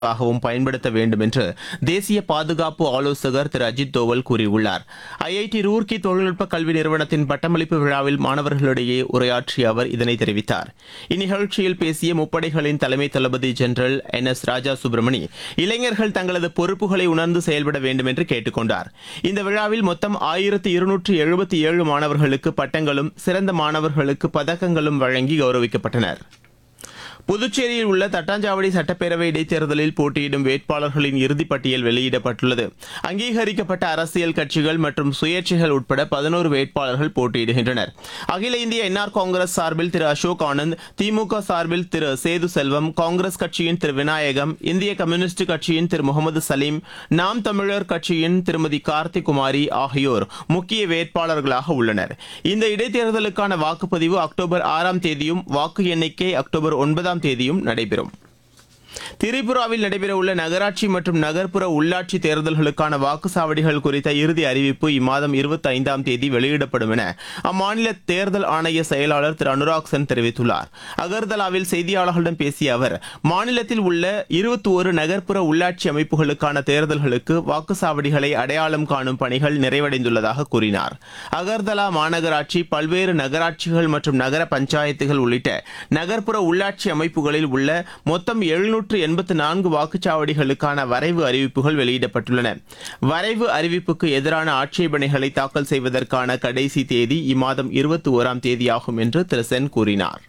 ஆகவும் பயன்படுத்த வேண்டும் என்று தேசிய பாதுகாப்பு ஆலோசகர் திரு அஜித் தோவல் கூறியுள்ளார் ஐஐடி ரூர்க்கி தொழில்நுட்ப கல்வி நிறுவனத்தின் பட்டமளிப்பு விழாவில் மாணவர்களிடையே உரையாற்றிய அவர் இதனை தெரிவித்தார் இந்நிகழ்ச்சியில் பேசிய முப்படைகளின் தலைமை தளபதி general N S Raja Subramani இளைஞர்கள் தங்களது பொறுப்புகளை உணர்ந்து செயல்பட வேண்டும் என்று கேட்டுக் கொண்டார் இந்த விழாவில் மொத்தம் ஆயிரத்து இருநூற்று எழுபத்தி ஏழு மாணவர்களுக்கு பட்டங்களும் சிறந்த மாணவர்களுக்கு பதக்கங்களும் வழங்கி கௌரவிக்கப்பட்டனர் புதுச்சேரியில் உள்ள தட்டாஞ்சாவடி சட்டப்பேரவை இடைத்தேர்தலில் போட்டியிடும் வேட்பாளர்களின் இறுதிப் பட்டியல் வெளியிடப்பட்டுள்ளது அங்கீகரிக்கப்பட்ட அரசியல் கட்சிகள் மற்றும் சுயேட்சைகள் உட்பட பதினோரு வேட்பாளர்கள் போட்டியிடுகின்றனர் அகில இந்திய என்ஆர் காங்கிரஸ் சார்பில் திரு அசோக் ஆனந்த் திமுக சார்பில் திரு சேது செல்வம் காங்கிரஸ் கட்சியின் திரு விநாயகம் இந்திய கம்யூனிஸ்ட் கட்சியின் திரு முகமது சலீம் நாம் தமிழர் கட்சியின் திருமதி கார்த்திக் குமாரி ஆகியோர் முக்கிய வேட்பாளர்களாக உள்ளனர் இந்த இடைத்தேர்தலுக்கான வாக்குப்பதிவு அக்டோபர் ஆறாம் தேதியும் வாக்கு எண்ணிக்கை அக்டோபர் ஒன்பதாம் தேதியும் நடைபெறும் திரிபுராவில் நடைபெறவுள்ள நகராட்சி மற்றும் நகர்ப்புற உள்ளாட்சி தேர்தல்களுக்கான வாக்குச்சாவடிகள் குறித்த இறுதி அறிவிப்பு இம்மாதம் இருபத்தி ஐந்தாம் தேதி வெளியிடப்படும் என அம்மாநில தேர்தல் ஆணைய செயலாளர் திரு அனுராக் சென் தெரிவித்துள்ளார் அகர்தலாவில் செய்தியாளர்களிடம் பேசிய அவர் மாநிலத்தில் உள்ள இருபத்தி ஒரு நகர்ப்புற உள்ளாட்சி அமைப்புகளுக்கான தேர்தல்களுக்கு வாக்குச்சாவடிகளை அடையாளம் காணும் பணிகள் நிறைவடைந்துள்ளதாக கூறினார் அகர்தலா மாநகராட்சி பல்வேறு நகராட்சிகள் மற்றும் நகர பஞ்சாயத்துகள் உள்ளிட்ட நகர்ப்புற உள்ளாட்சி அமைப்புகளில் உள்ள மொத்தம் எழுநூற்று எண்பத்து நான்கு வாக்குச்சாவடிகளுக்கான வரைவு அறிவிப்புகள் வெளியிடப்பட்டுள்ளன வரைவு அறிவிப்புக்கு எதிரான ஆட்சேபனைகளை தாக்கல் செய்வதற்கான கடைசி தேதி இம்மாதம் இருபத்தி ஓராம் தேதியாகும் என்று திரு சென் கூறினார்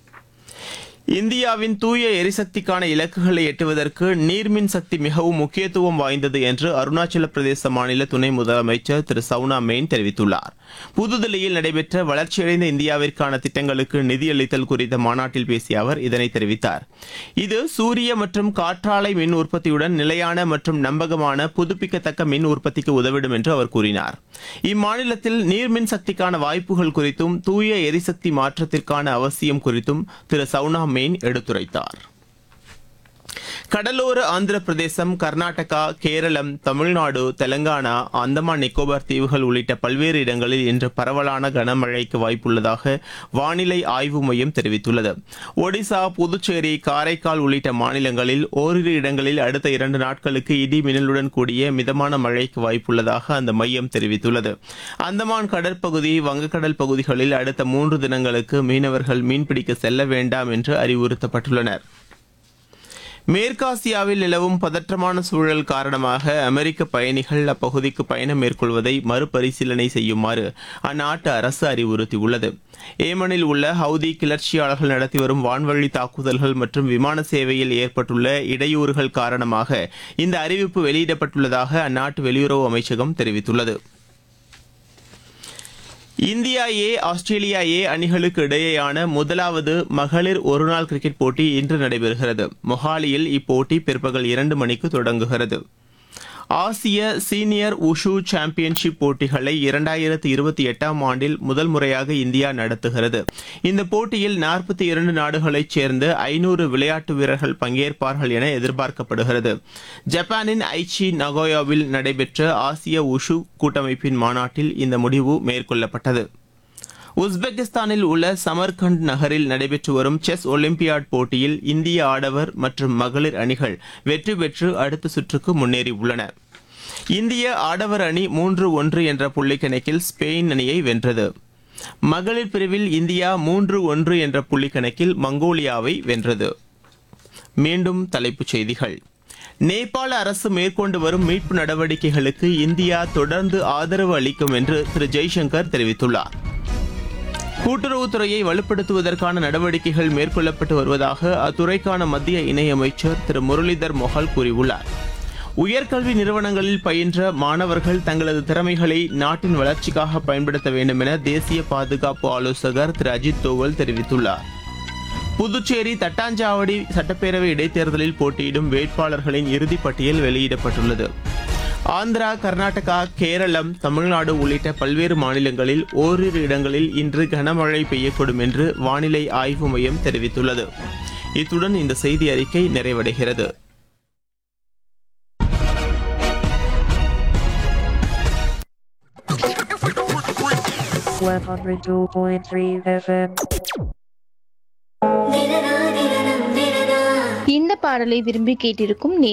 இந்தியாவின் தூய எரிசக்திக்கான இலக்குகளை எட்டுவதற்கு நீர்மின் சக்தி மிகவும் முக்கியத்துவம் வாய்ந்தது என்று அருணாச்சல பிரதேச மாநில துணை முதலமைச்சர் திரு சவுனா மெயின் தெரிவித்துள்ளார் புதுதில்லியில் நடைபெற்ற வளர்ச்சியடைந்த இந்தியாவிற்கான திட்டங்களுக்கு நிதியளித்தல் குறித்த மாநாட்டில் பேசிய அவர் இதனை தெரிவித்தார் இது சூரிய மற்றும் காற்றாலை மின் உற்பத்தியுடன் நிலையான மற்றும் நம்பகமான புதுப்பிக்கத்தக்க மின் உற்பத்திக்கு உதவிடும் என்று அவர் கூறினார் இம்மாநிலத்தில் நீர்மின் சக்திக்கான வாய்ப்புகள் குறித்தும் தூய எரிசக்தி மாற்றத்திற்கான அவசியம் குறித்தும் திரு சவுனா மெயின் எடுத்துரைத்தார் கடலோர ஆந்திர பிரதேசம் கர்நாடகா கேரளம் தமிழ்நாடு தெலங்கானா அந்தமான் நிக்கோபார் தீவுகள் உள்ளிட்ட பல்வேறு இடங்களில் இன்று பரவலான கனமழைக்கு வாய்ப்புள்ளதாக வானிலை ஆய்வு மையம் தெரிவித்துள்ளது ஒடிசா புதுச்சேரி காரைக்கால் உள்ளிட்ட மாநிலங்களில் ஓரிரு இடங்களில் அடுத்த இரண்டு நாட்களுக்கு இடி மின்னலுடன் கூடிய மிதமான மழைக்கு வாய்ப்புள்ளதாக அந்த மையம் தெரிவித்துள்ளது அந்தமான் கடற்பகுதி வங்கக்கடல் பகுதிகளில் அடுத்த மூன்று தினங்களுக்கு மீனவர்கள் மீன்பிடிக்க செல்ல வேண்டாம் என்று அறிவுறுத்தப்பட்டுள்ளனர் மேற்காசியாவில் நிலவும் பதற்றமான சூழல் காரணமாக அமெரிக்க பயணிகள் அப்பகுதிக்கு பயணம் மேற்கொள்வதை மறுபரிசீலனை செய்யுமாறு அந்நாட்டு அரசு அறிவுறுத்தியுள்ளது ஏமனில் உள்ள ஹவுதி கிளர்ச்சியாளர்கள் நடத்தி வரும் வான்வழி தாக்குதல்கள் மற்றும் விமான சேவையில் ஏற்பட்டுள்ள இடையூறுகள் காரணமாக இந்த அறிவிப்பு வெளியிடப்பட்டுள்ளதாக அந்நாட்டு வெளியுறவு அமைச்சகம் தெரிவித்துள்ளது இந்தியா ஏ ஆஸ்திரேலியா ஏ அணிகளுக்கு இடையேயான முதலாவது மகளிர் ஒருநாள் கிரிக்கெட் போட்டி இன்று நடைபெறுகிறது மொஹாலியில் இப்போட்டி பிற்பகல் இரண்டு மணிக்கு தொடங்குகிறது ஆசிய சீனியர் உஷு சாம்பியன்ஷிப் போட்டிகளை இரண்டாயிரத்தி இருபத்தி எட்டாம் ஆண்டில் முதல் முறையாக இந்தியா நடத்துகிறது இந்த போட்டியில் நாற்பத்தி இரண்டு நாடுகளைச் சேர்ந்த ஐநூறு விளையாட்டு வீரர்கள் பங்கேற்பார்கள் என எதிர்பார்க்கப்படுகிறது ஜப்பானின் ஐச்சி நகோயாவில் நடைபெற்ற ஆசிய உஷு கூட்டமைப்பின் மாநாட்டில் இந்த முடிவு மேற்கொள்ளப்பட்டது உஸ்பெகிஸ்தானில் உள்ள சமர்கண்ட் நகரில் நடைபெற்று வரும் செஸ் ஒலிம்பியாட் போட்டியில் இந்திய ஆடவர் மற்றும் மகளிர் அணிகள் வெற்றி பெற்று அடுத்த சுற்றுக்கு முன்னேறியுள்ளன இந்திய ஆடவர் அணி மூன்று ஒன்று என்ற புள்ளி கணக்கில் ஸ்பெயின் அணியை வென்றது மகளிர் பிரிவில் இந்தியா மூன்று ஒன்று என்ற புள்ளி கணக்கில் மங்கோலியாவை வென்றது மீண்டும் தலைப்புச் செய்திகள் நேபாள அரசு மேற்கொண்டு வரும் மீட்பு நடவடிக்கைகளுக்கு இந்தியா தொடர்ந்து ஆதரவு அளிக்கும் என்று திரு ஜெய்சங்கர் தெரிவித்துள்ளார் கூட்டுறவுத்துறையை வலுப்படுத்துவதற்கான நடவடிக்கைகள் மேற்கொள்ளப்பட்டு வருவதாக அத்துறைக்கான மத்திய இணையமைச்சர் திரு முரளிதர் மொஹால் கூறியுள்ளார் உயர்கல்வி நிறுவனங்களில் பயின்ற மாணவர்கள் தங்களது திறமைகளை நாட்டின் வளர்ச்சிக்காக பயன்படுத்த வேண்டும் என தேசிய பாதுகாப்பு ஆலோசகர் திரு அஜித் தோவல் தெரிவித்துள்ளார் புதுச்சேரி தட்டாஞ்சாவடி சட்டப்பேரவை இடைத்தேர்தலில் போட்டியிடும் வேட்பாளர்களின் இறுதிப் பட்டியல் வெளியிடப்பட்டுள்ளது ஆந்திரா கர்நாடகா கேரளம் தமிழ்நாடு உள்ளிட்ட பல்வேறு மாநிலங்களில் ஓரிரு இடங்களில் இன்று கனமழை பெய்யக்கூடும் என்று வானிலை ஆய்வு மையம் தெரிவித்துள்ளது இத்துடன் இந்த செய்தி அறிக்கை நிறைவடைகிறது One hundred two point three FM. இந்த பாடலை விரும்பி கேட்டிருக்கும்